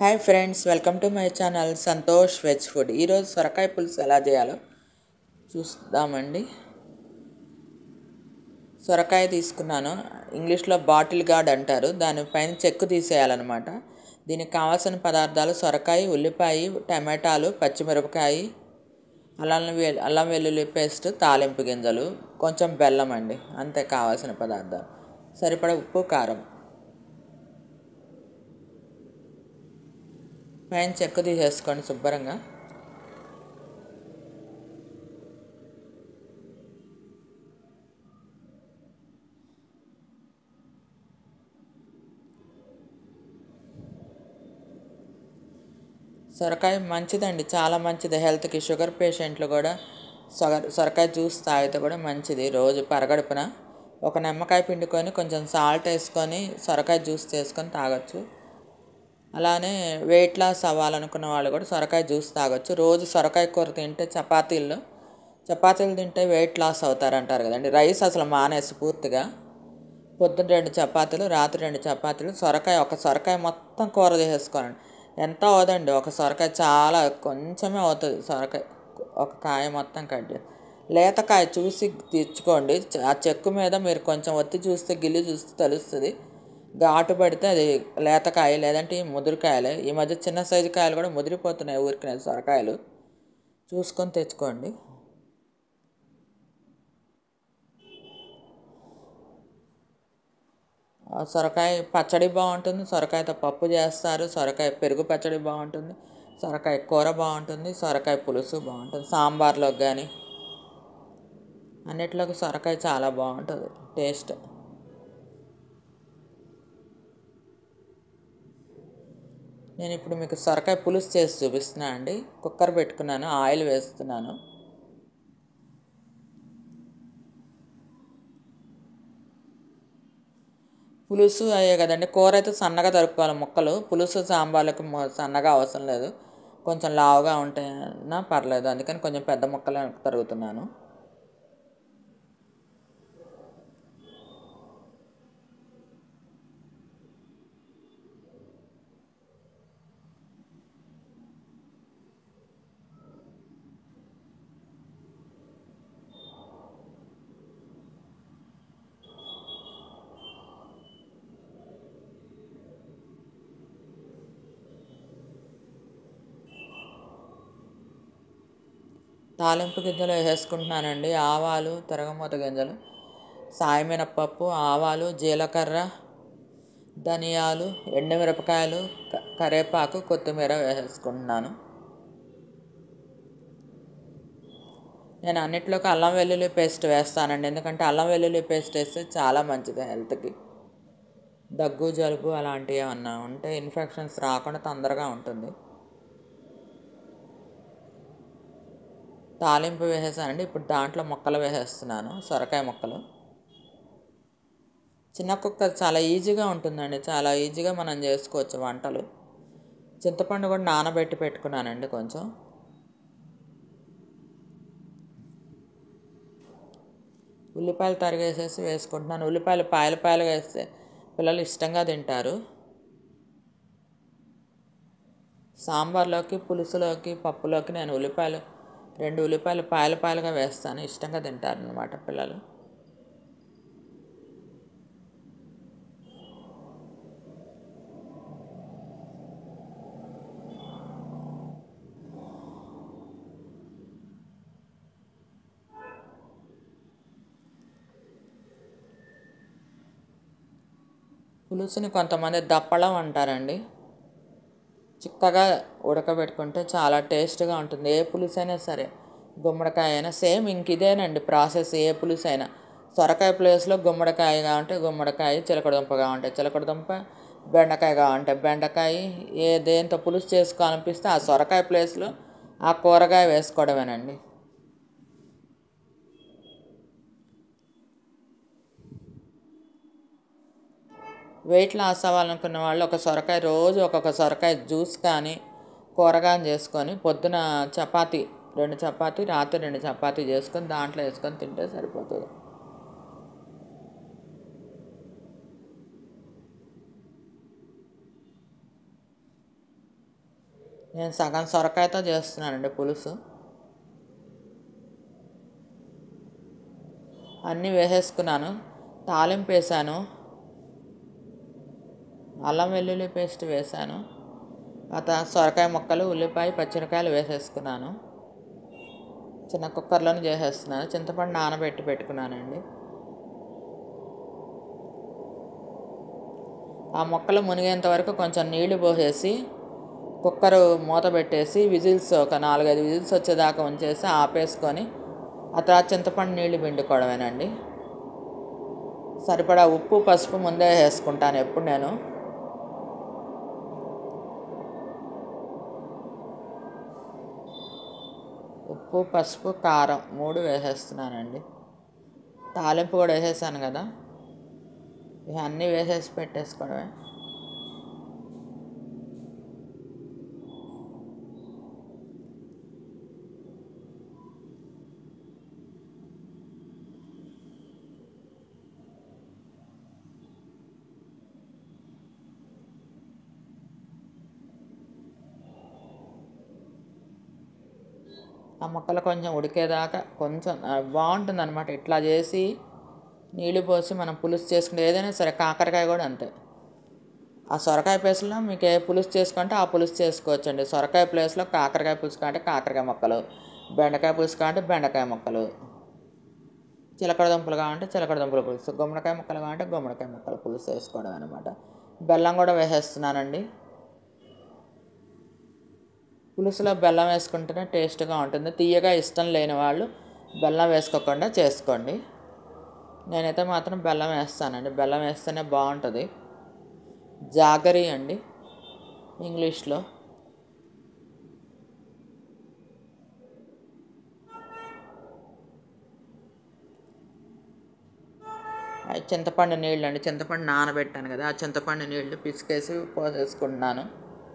hi friends welcome to my channel Santosh veg food ఈరోజు సొరకాయ పులుసు ఎలా చేయాలో చూస్తామండి సొరకాయ తీసుకున్నాను ఇంగ్లీష్లో బాటిల్ గార్డ్ అంటారు దానిపైన చెక్కు తీసేయాలన్నమాట దీనికి కావాల్సిన పదార్థాలు సొరకాయ ఉల్లిపాయ టమాటాలు పచ్చిమిరపకాయ అల్లం వె- అల్లం వెల్లుల్లి పేస్ట్ తాలింపు గింజలు కొంచెం బెల్లం అండి అంతే కావాల్సిన పదార్థాలు సరిపడా ఉప్పు కారం పైన చెక్క తీసేసుకోండి శుభ్రంగా సొరకాయ మంచిదండి చాలా మంచిది హెల్త్కి షుగర్ పేషెంట్లు కూడా సొర సొరకాయ జ్యూస్ తాగితే కూడా మంచిది రోజు పరగడుపున ఒక నిమ్మకాయ పిండుకొని కొంచెం సాల్ట్ వేసుకొని సొరకాయ జ్యూస్ చేసుకొని తాగొచ్చు అలానే వెయిట్ లాస్ అవ్వాలనుకున్న వాళ్ళు కూడా సొరకాయ జ్యూస్ తాగొచ్చు రోజు సొరకాయ కూర తింటే చపాతీల్లో చపాతీలు తింటే వెయిట్ లాస్ అవుతారంటారు కదండి రైస్ అసలు మానేసి పూర్తిగా పొద్దున్న రెండు చపాతీలు రాత్రి రెండు చపాతీలు సొరకాయ ఒక సొరకాయ మొత్తం కూర చేసేసుకోనండి ఎంత అవదండి ఒక సొరకాయ చాలా కొంచెమే అవుతుంది సొరకాయ ఒక కాయ మొత్తం కట్ చేసి లేతకాయ చూసి తెచ్చుకోండి ఆ చెక్కు మీద మీరు కొంచెం ఒత్తి చూస్తే గిల్లి చూస్తే తెలుస్తుంది ఘాటు పడితే అది లేతకాయ లేదంటే ఈ ముదురుకాయలే ఈ మధ్య చిన్న సైజు కాయలు కూడా ముదిరిపోతున్నాయి ఊరికినే సొరకాయలు చూసుకొని తెచ్చుకోండి ఆ సొరకాయ పచ్చడి బాగుంటుంది సొరకాయతో పప్పు చేస్తారు సొరకాయ పెరుగు పచ్చడి బాగుంటుంది సొరకాయ కూర బాగుంటుంది సొరకాయ పులుసు బాగుంటుంది సాంబార్లోకి కానీ అన్నిట్లోకి సొరకాయ చాలా బాగుంటుంది టేస్ట్ నేను ఇప్పుడు మీకు సొరకాయ పులుసు చేసి చూపిస్తున్నా అండి కుక్కర్ పెట్టుకున్నాను ఆయిల్ వేస్తున్నాను పులుసు అయ్యే కదండి కూర అయితే సన్నగా తరుక్కోవాలి ముక్కలు పులుసు సాంబార్లకు మొ- సన్నగా అవసరం లేదు కొంచెం లావుగా ఉంటేనా పర్లేదు అందుకని కొంచెం పెద్ద ముక్కలే తరుగుతున్నాను తాలింపు గింజలు వేసేసుకుంటున్నానండి ఆవాలు తిరగమూత గింజలు సాయమినపప్పు ఆవాలు జీలకర్ర ధనియాలు ఎండుమిరపకాయలు క- కరివేపాకు కొత్తిమీర వేసేసుకుంటున్నాను నేను అన్నిట్లోకి అల్లం వెల్లుల్లి పేస్ట్ వేస్తానండి ఎందుకంటే అల్లం వెల్లుల్లి పేస్ట్ వేస్తే చాలా మంచిది హెల్త్కి దగ్గు జలుబు అలాంటివి ఏమన్నా ఉంటే ఇన్ఫెక్షన్స్ రాకుండా తొందరగా ఉంటుంది తాలింపు వేసేసానండి ఇప్పుడు దాంట్లో ముక్కలు వేసేస్తున్నాను సొరకాయ ముక్కలు చిన్న కుక్క చాలా ఈజీగా ఉంటుందండి చాలా ఈజీగా మనం చేసుకోవచ్చు వంటలు చింతపండు కూడా నానబెట్టి పెట్టుకున్నానండి కొంచెం ఉల్లిపాయలు తరిగేసేసి వేసుకుంటున్నాను ఉల్లిపాయలు పాయలు పాయలుగా వేస్తే పిల్లలు ఇష్టంగా తింటారు సాంబార్లోకి పులుసులోకి పప్పులోకి నేను ఉల్లిపాయలు రెండు ఉల్లిపాయలు పాయలు పాయలుగా వేస్తాను ఇష్టంగా తింటారు అనమాట పిల్లలు పులుసుని కొంతమంది దప్పడం అంటారండి చిక్కగా ఉడకబెట్టుకుంటే చాలా టేస్ట్గా ఉంటుంది ఏ పులుసు అయినా సరే గుమ్మడికాయ అయినా సేమ్ ఇంక ఇదేనండి ప్రాసెస్ ఏ పులుసు అయినా సొరకాయ ప్లేస్లో గుమ్మడికాయ కావాలంటే గుమ్మడికాయ చిలకడదుంప కావాలంటే చిలకడదుంప బెండకాయ కావాలంటే బెండకాయ ఏ దేంతో పులుసు చేసుకోవాలనిపిస్తే ఆ సొరకాయ ప్లేస్లో ఆ కూరగాయ వేసుకోవడమేనండి వెయిట్ లాస్ అవ్వాలనుకున్న వాళ్ళు ఒక సొరకాయ రోజు ఒక్కొక్క సొరకాయ జ్యూస్ కానీ కూరగాయ చేసుకొని పొద్దున చపాతి రెండు చపాతి రాత్రి రెండు చపాతీ చేసుకొని దాంట్లో వేసుకొని తింటే సరిపోతుంది నేను సగం సొరకాయతో చేస్తున్నానండి పులుసు అన్నీ వేసేసుకున్నాను తాలింపు వేసాను అల్లం వెల్లుల్లి పేస్ట్ వేసాను తర్వాత సొరకాయ ముక్కలు ఉల్లిపాయ పచ్చిమిరకాయలు వేసేసుకున్నాను చిన్న కుక్కర్లోనే చేసేస్తున్నాను చింతపండు నానబెట్టి పెట్టుకున్నానండి ఆ ముక్కలు మునిగేంత వరకు కొంచెం నీళ్లు పోసేసి కుక్కర్ మూత పెట్టేసి విజిల్స్ ఒక నాలుగైదు విజిల్స్ వచ్చేదాకా ఉంచేసి ఆపేసుకొని ఆ తర్వాత చింతపండు నీళ్లు పిండుకోవడమేనండి సరిపడా ఉప్పు పసుపు ముందే వేసుకుంటాను ఎప్పుడు నేను ఉప్పు పసుపు కారం మూడు వేసేస్తున్నానండి తాలింపు కూడా వేసేసాను కదా ఇవన్నీ వేసేసి పెట్టేసుకోవడమే ఆ ముక్కలు కొంచెం ఉడికేదాకా కొంచెం బాగుంటుంది అనమాట ఇట్లా చేసి నీళ్ళు పోసి మనం పులుసు చేసుకుంటే ఏదైనా సరే కాకరకాయ కూడా అంతే ఆ సొరకాయ ప్లేస్లో మీకు ఏ పులుసు చేసుకుంటే ఆ పులుసు చేసుకోవచ్చండి సొరకాయ ప్లేస్లో కాకరకాయ పులుసు కాంటే కాకరకాయ ముక్కలు బెండకాయ పులుసు కాంటే బెండకాయ ముక్కలు చిలకడ దుంపలు కావాలంటే చిలకడ దుంపల పులుసు గుమ్మడికాయ ముక్కలు కావాలంటే గుమ్మడికాయ ముక్కలు పులుసు వేసుకోవడం అనమాట బెల్లం కూడా వేసేస్తున్నానండి పులుసులో బెల్లం వేసుకుంటేనే టేస్ట్గా ఉంటుంది తీయగా ఇష్టం లేని వాళ్ళు బెల్లం వేసుకోకుండా చేసుకోండి నేనైతే మాత్రం బెల్లం వేస్తానండి బెల్లం వేస్తేనే బాగుంటుంది జాగరి అండి ఇంగ్లీష్లో చింతపండు నీళ్ళు అండి చింతపండు నానబెట్టాను కదా ఆ చింతపండు నీళ్ళు పిసికేసి పోసేసుకుంటున్నాను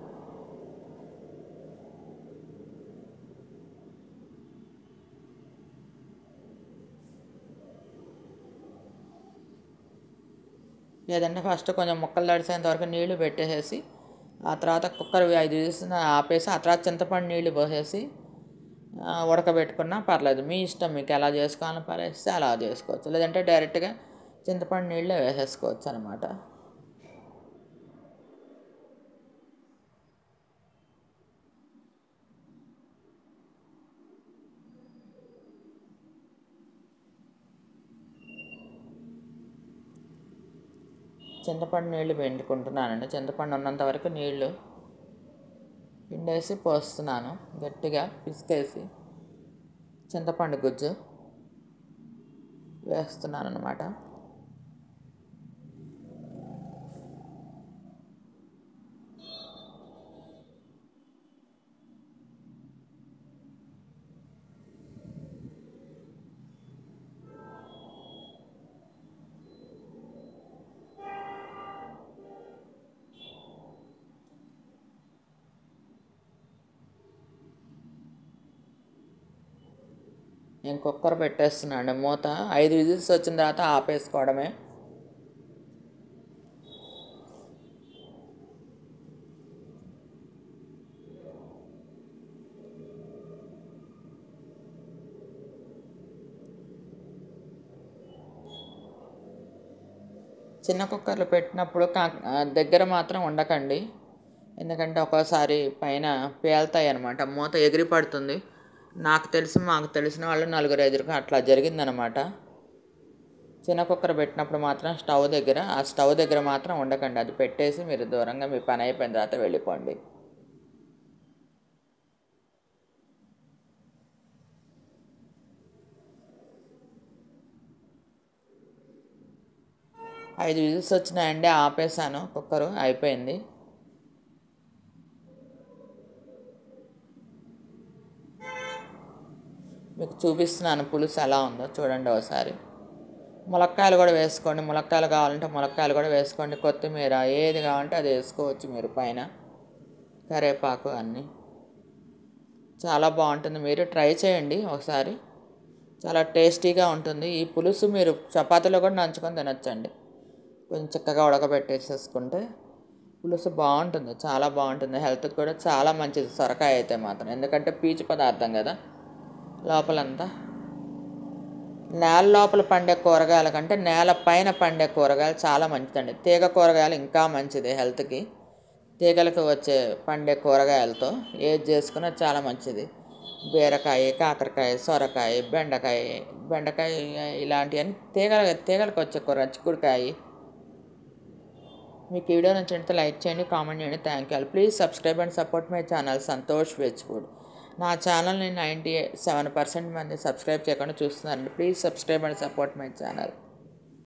లేదంటే ఫస్ట్ కొంచెం ముక్కలు తడిసేంత వరకు నీళ్లు పెట్టేసేసి ఆ తర్వాత కుక్కర్ ఐదు విజిల్స్ ఆపేసి ఆ తర్వాత చింతపండు నీళ్లు పోసేసి ఉడకబెట్టుకున్నా పర్లేదు మీ ఇష్టం మీకు ఎలా చేసుకోవాలని పరిస్తే అలా చేసుకోవచ్చు లేదంటే డైరెక్ట్గా చింతపండు నీళ్ళే వేసేసుకోవచ్చు అనమాట చింతపండు నీళ్ళు పిండుకుంటున్నానండి చింతపండు ఉన్నంత వరకు నీళ్ళు పిండేసి పోస్తున్నాను గట్టిగా పిసికేసి చింతపండు గుజ్జు వేస్తున్నాను అనమాట నేను కుక్కర్ పెట్టేస్తున్నాను మూత ఐదు విజిల్స్ వచ్చిన తర్వాత ఆపేసుకోవడమే చిన్న కుక్కర్లు పెట్టినప్పుడు కా దగ్గర మాత్రం ఉండకండి ఎందుకంటే ఒక్కోసారి పైన పేలుతాయి అనమాట మూత ఎగిరి పడుతుంది నాకు తెలిసి మాకు తెలిసిన వాళ్ళు నలుగురు ఎదురుగా అట్లా జరిగిందనమాట చిన్న కుక్కర్ పెట్టినప్పుడు మాత్రం స్టవ్ దగ్గర ఆ స్టవ్ దగ్గర మాత్రం ఉండకండి అది పెట్టేసి మీరు దూరంగా మీ పని అయిపోయిన తర్వాత వెళ్ళిపోండి ఐదు విజిల్స్ వచ్చినాయండి ఆపేసాను కుక్కరు అయిపోయింది మీకు చూపిస్తున్నాను పులుసు ఎలా ఉందో చూడండి ఒకసారి ములక్కాయలు కూడా వేసుకోండి ములక్కాయలు కావాలంటే ములక్కాయలు కూడా వేసుకోండి కొత్తిమీర ఏది కావాలంటే అది వేసుకోవచ్చు మీరు పైన కరివేపాకు అన్నీ చాలా బాగుంటుంది మీరు ట్రై చేయండి ఒకసారి చాలా టేస్టీగా ఉంటుంది ఈ పులుసు మీరు చపాతీలో కూడా నంచుకొని తినొచ్చండి కొంచెం చక్కగా ఉడకబెట్టేసేసుకుంటే పులుసు బాగుంటుంది చాలా బాగుంటుంది హెల్త్కి కూడా చాలా మంచిది సొరకాయ అయితే మాత్రం ఎందుకంటే పీచు పదార్థం కదా లోపలంతా నేల లోపల పండే కూరగాయల కంటే నేల పైన పండే కూరగాయలు చాలా మంచిదండి తీగ కూరగాయలు ఇంకా మంచిది హెల్త్కి తీగలకు వచ్చే పండే కూరగాయలతో ఏది చేసుకున్నా చాలా మంచిది బీరకాయ కాకరకాయ సొరకాయ బెండకాయ బెండకాయ ఇలాంటివన్నీ తీగల తీగలకు వచ్చే కూర చిక్కుడుకాయ మీకు ఈ వీడియో నచ్చినట్లయితే లైక్ చేయండి కామెంట్ చేయండి thank you please subscribe and support my channel Santosh veg food నా ఛానల్ని నైంటీ సెవెన్ పర్సెంట్ మంది సబ్స్క్రైబ్ చేయకుండా చూస్తున్నారండి please subscribe and support my channel